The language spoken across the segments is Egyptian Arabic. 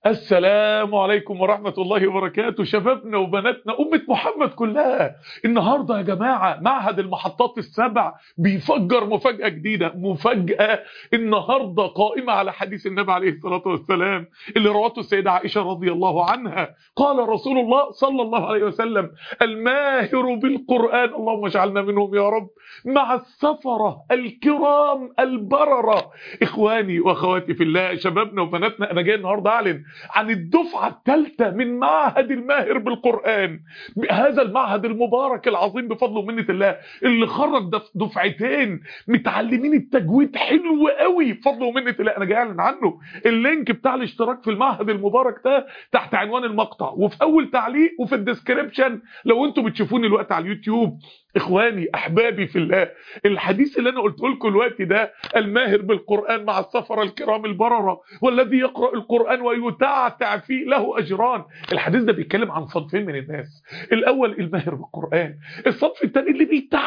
السلام عليكم ورحمة الله وبركاته شبابنا وبناتنا أمة محمد كلها النهاردة يا جماعة معهد المحطات السبع بيفجر مفاجأة جديدة مفاجأة النهاردة قائمة على حديث النبي عليه الصلاة والسلام اللي رواته السيدة عائشة رضي الله عنها قال رسول الله صلى الله عليه وسلم الماهر بالقرآن اللهم اجعلنا منهم يا رب مع السفرة الكرام البررة إخواني وأخواتي في الله شبابنا وبناتنا أنا جاي النهاردة أعلن عن الدفعة الثالثة من معهد الماهر بالقرآن هذا المعهد المبارك العظيم بفضل ومنة الله اللي خرج دف- دفعتين متعلمين التجويد حلو قوي بفضل ومنة الله أنا جاي أعلن عنه اللينك بتاع الاشتراك في المعهد المبارك ده تحت عنوان المقطع وفي أول تعليق وفي الديسكريبشن لو انتم بتشوفوني الوقت على اليوتيوب اخواني احبابي في الله الحديث اللي انا قلته لكم الوقت ده الماهر بالقران مع السفره الكرام البرره والذي يقرا القران ويتعتع فيه له اجران الحديث ده بيتكلم عن صنفين من الناس الاول الماهر بالقران الصنف الثاني اللي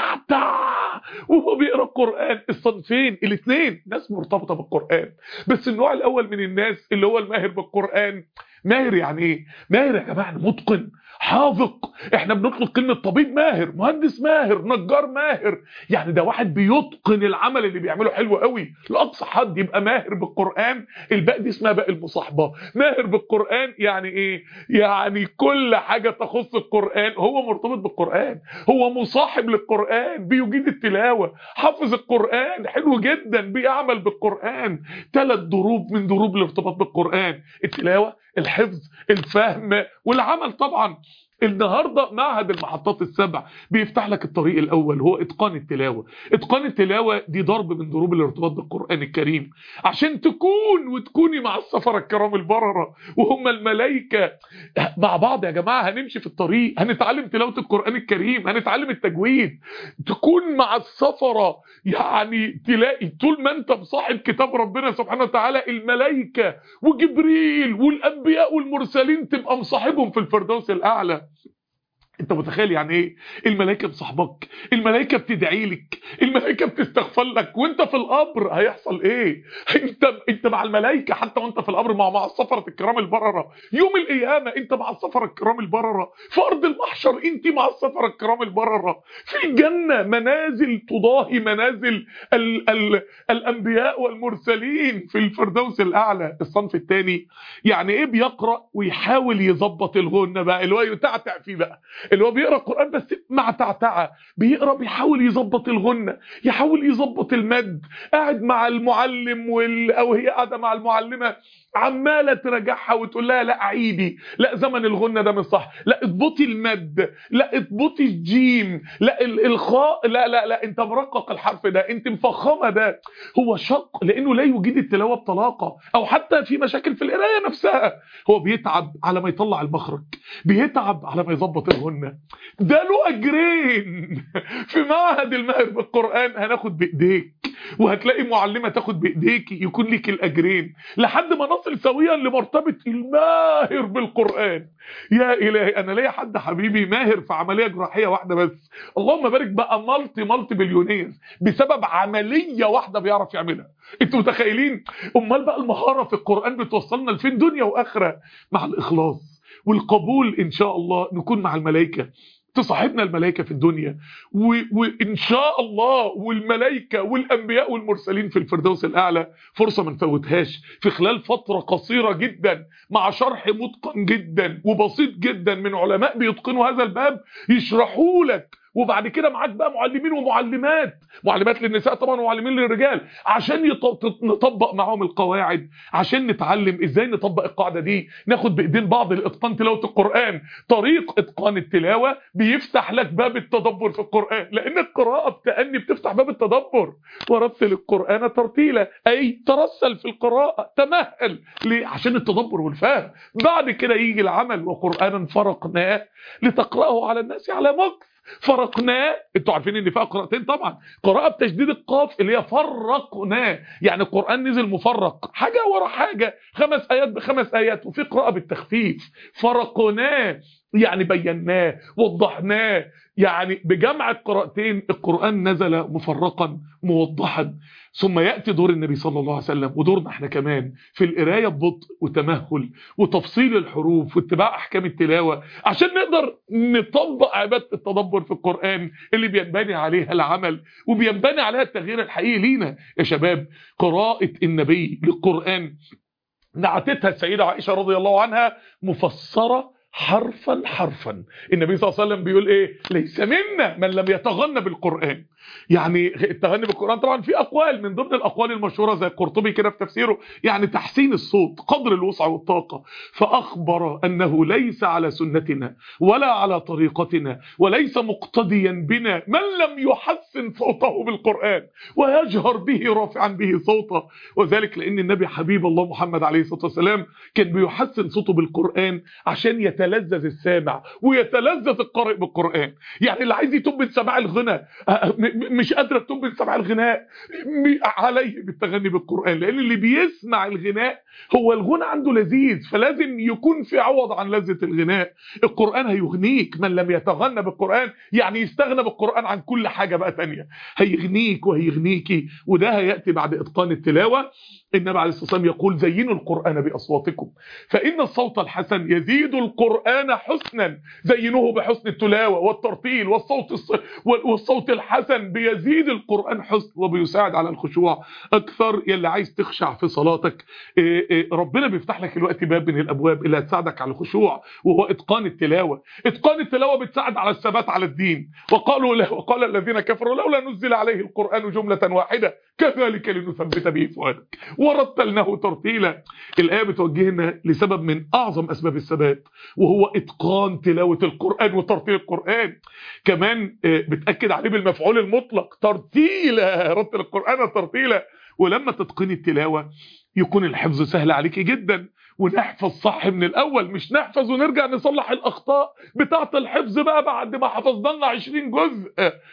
بيتعتع وهو بيقرا القران الصنفين الاثنين ناس مرتبطه بالقران بس النوع الاول من الناس اللي هو الماهر بالقران ماهر يعني ايه ماهر يا جماعه متقن حاذق احنا بنطلق كلمه طبيب ماهر مهندس ماهر نجار ماهر يعني ده واحد بيتقن العمل اللي بيعمله حلو قوي لاقصى حد يبقى ماهر بالقران الباقي دي اسمها باقي المصاحبه ماهر بالقران يعني ايه يعني كل حاجه تخص القران هو مرتبط بالقران هو مصاحب للقران بيجيد التلاوه حافظ القران حلو جدا بيعمل بالقران ثلاث ضروب من ضروب الارتباط بالقران التلاوه الحفظ الفهم والعمل طبعا النهارده معهد المحطات السبع بيفتح لك الطريق الاول هو اتقان التلاوه اتقان التلاوه دي ضرب من ضروب الارتباط بالقران الكريم عشان تكون وتكوني مع السفره الكرام البرره وهم الملائكه مع بعض يا جماعه هنمشي في الطريق هنتعلم تلاوه القران الكريم هنتعلم التجويد تكون مع السفره يعني تلاقي طول ما انت مصاحب كتاب ربنا سبحانه وتعالى الملائكه وجبريل والانبياء والمرسلين تبقى مصاحبهم في الفردوس الاعلى انت متخيل يعني ايه الملائكه مصاحبك الملائكه بتدعي لك الملائكه بتستغفر لك وانت في القبر هيحصل ايه انت انت مع الملائكه حتى وانت في القبر مع مع السفره الكرام البرره يوم القيامه انت مع السفره الكرام البرره في ارض المحشر انت مع السفره الكرام البرره في الجنه منازل تضاهي منازل ال ال الانبياء والمرسلين في الفردوس الاعلى الصنف الثاني يعني ايه بيقرا ويحاول يظبط الغنه بقى اللي هو يتعتع فيه بقى اللي هو بيقرا القران بس مع تعتعه بيقرا بيحاول يظبط الغنه يحاول يظبط المد قاعد مع المعلم وال... او هي قاعده مع المعلمه عماله تراجعها وتقول لها لا عيدي لا زمن الغنه ده مش صح لا اضبطي المد لا اضبطي الجيم لا ال- الخاء لا لا لا انت مرقق الحرف ده انت مفخمه ده هو شق لانه لا يجيد التلاوه بطلاقه او حتى في مشاكل في القرايه نفسها هو بيتعب على ما يطلع المخرج بيتعب على ما يظبط الغنه ده له اجرين في معهد الماهر بالقران هناخد بايديك وهتلاقي معلمه تاخد بايديك يكون لك الاجرين لحد ما نصل سويا لمرتبه الماهر بالقران يا الهي انا ليا حد حبيبي ماهر في عمليه جراحيه واحده بس اللهم بارك بقى مالتي مالتي بليونير بسبب عمليه واحده بيعرف يعملها انتوا متخيلين امال بقى المهاره في القران بتوصلنا لفين دنيا واخره مع الاخلاص والقبول ان شاء الله نكون مع الملائكه تصاحبنا الملائكه في الدنيا و... وان شاء الله والملائكه والانبياء والمرسلين في الفردوس الاعلى فرصه ما نفوتهاش في خلال فتره قصيره جدا مع شرح متقن جدا وبسيط جدا من علماء بيتقنوا هذا الباب يشرحوا لك وبعد كده معاك بقى معلمين ومعلمات معلمات للنساء طبعا ومعلمين للرجال عشان يط- نطبق معاهم القواعد عشان نتعلم ازاي نطبق القاعده دي ناخد بايدين بعض لاتقان تلاوه القران طريق اتقان التلاوه بيفتح لك باب التدبر في القران لان القراءه بتأني بتفتح باب التدبر ورتل القران ترتيلا اي ترسل في القراءه تمهل ليه عشان التدبر والفهم بعد كده يجي العمل وقرانا فرقناه لتقراه على الناس على مكث فرقناه انتوا عارفين ان فيها قراءتين طبعا قراءه بتشديد القاف اللي هي فرقناه يعني القران نزل مفرق حاجه ورا حاجه خمس ايات بخمس ايات وفي قراءه بالتخفيف فرقناه يعني بيناه وضحناه يعني بجمع القراءتين القرآن نزل مفرقا موضحا ثم يأتي دور النبي صلى الله عليه وسلم ودورنا احنا كمان في القراية ببطء وتمهل وتفصيل الحروف واتباع أحكام التلاوة عشان نقدر نطبق عبادة التدبر في القرآن اللي بينبني عليها العمل وبينبني عليها التغيير الحقيقي لينا يا شباب قراءة النبي للقرآن نعتتها السيدة عائشة رضي الله عنها مفسرة حرفا حرفا النبي صلى الله عليه وسلم بيقول ايه ليس منا من لم يتغنى بالقرآن يعني التغني بالقرآن طبعا في أقوال من ضمن الأقوال المشهورة زي القرطبي كده في تفسيره يعني تحسين الصوت قدر الوسع والطاقة فأخبر أنه ليس على سنتنا ولا على طريقتنا وليس مقتديا بنا من لم يحسن صوته بالقرآن ويجهر به رافعا به صوته وذلك لأن النبي حبيب الله محمد عليه الصلاة والسلام كان بيحسن صوته بالقرآن عشان يتلذذ السامع ويتلذذ القارئ بالقرآن يعني اللي عايز يتوب من سماع الغنى مش قادره تتوب من سماع الغناء عليه بالتغني بالقرآن لأن اللي بيسمع الغناء هو الغنى عنده لذيذ فلازم يكون في عوض عن لذة الغناء القرآن هيغنيك من لم يتغنى بالقرآن يعني يستغنى بالقرآن عن كل حاجة بقى تانية هيغنيك وهيغنيكي وده هيأتي بعد إتقان التلاوة النبي عليه الصلاة والسلام يقول زينوا القرآن بأصواتكم فإن الصوت الحسن يزيد القرآن حسنا زينوه بحسن التلاوة والترتيل والصوت الص... والصوت الحسن بيزيد القرآن حسن وبيساعد على الخشوع أكثر يلي عايز تخشع في صلاتك إيه إيه ربنا بيفتح لك الوقت باب من الأبواب اللي هتساعدك على الخشوع وهو إتقان التلاوة إتقان التلاوة بتساعد على الثبات على الدين وقالوا له وقال الذين كفروا لولا نزل عليه القرآن جملة واحدة كذلك لنثبت به فؤادك ورتلناه ترتيلا الآية بتوجهنا لسبب من أعظم أسباب الثبات وهو إتقان تلاوة القرآن وترتيل القرآن كمان بتأكد عليه بالمفعول المطلق ترتيلا رتل القرآن ترتيلا ولما تتقني التلاوة يكون الحفظ سهل عليك جدا ونحفظ صح من الأول مش نحفظ ونرجع نصلح الأخطاء بتاعة الحفظ بقى بعد ما حفظنا لنا 20 جزء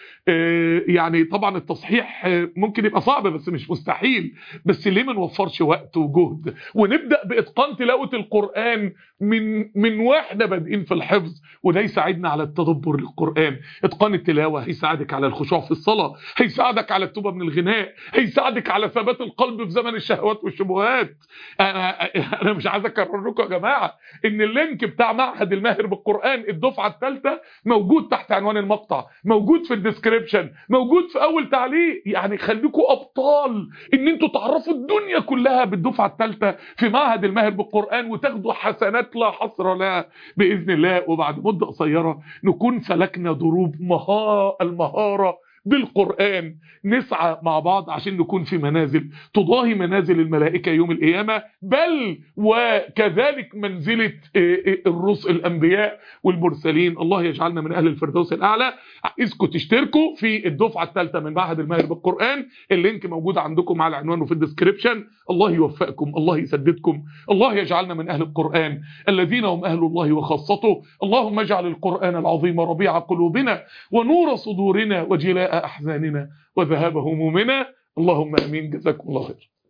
يعني طبعا التصحيح ممكن يبقى صعب بس مش مستحيل بس ليه ما نوفرش وقت وجهد ونبدأ بإتقان تلاوة القرآن من من واحنا بادئين في الحفظ وده يساعدنا على التدبر للقرآن إتقان التلاوة هيساعدك على الخشوع في الصلاة هيساعدك على التوبة من الغناء هيساعدك على ثبات القلب في زمن الشهوات والشبهات أنا أنا مش عايز اكرر لكم يا جماعه ان اللينك بتاع معهد الماهر بالقران الدفعه الثالثه موجود تحت عنوان المقطع موجود في الديسكريبشن موجود في اول تعليق يعني خليكم ابطال ان انتوا تعرفوا الدنيا كلها بالدفعه الثالثه في معهد الماهر بالقران وتاخدوا حسنات لا حصر لها باذن الله وبعد مده قصيره نكون سلكنا ضروب مها المهاره بالقرآن نسعى مع بعض عشان نكون في منازل تضاهي منازل الملائكة يوم القيامة بل وكذلك منزلة الرسل الأنبياء والمرسلين الله يجعلنا من أهل الفردوس الأعلى عايزكم تشتركوا في الدفعة الثالثة من معهد الماهر بالقرآن اللينك موجود عندكم على العنوان وفي الديسكريبشن الله يوفقكم الله يسددكم الله يجعلنا من أهل القرآن الذين هم أهل الله وخاصته اللهم اجعل القرآن العظيم ربيع قلوبنا ونور صدورنا وجلاء أحزاننا وذهاب همومنا اللهم أمين جزاكم الله خير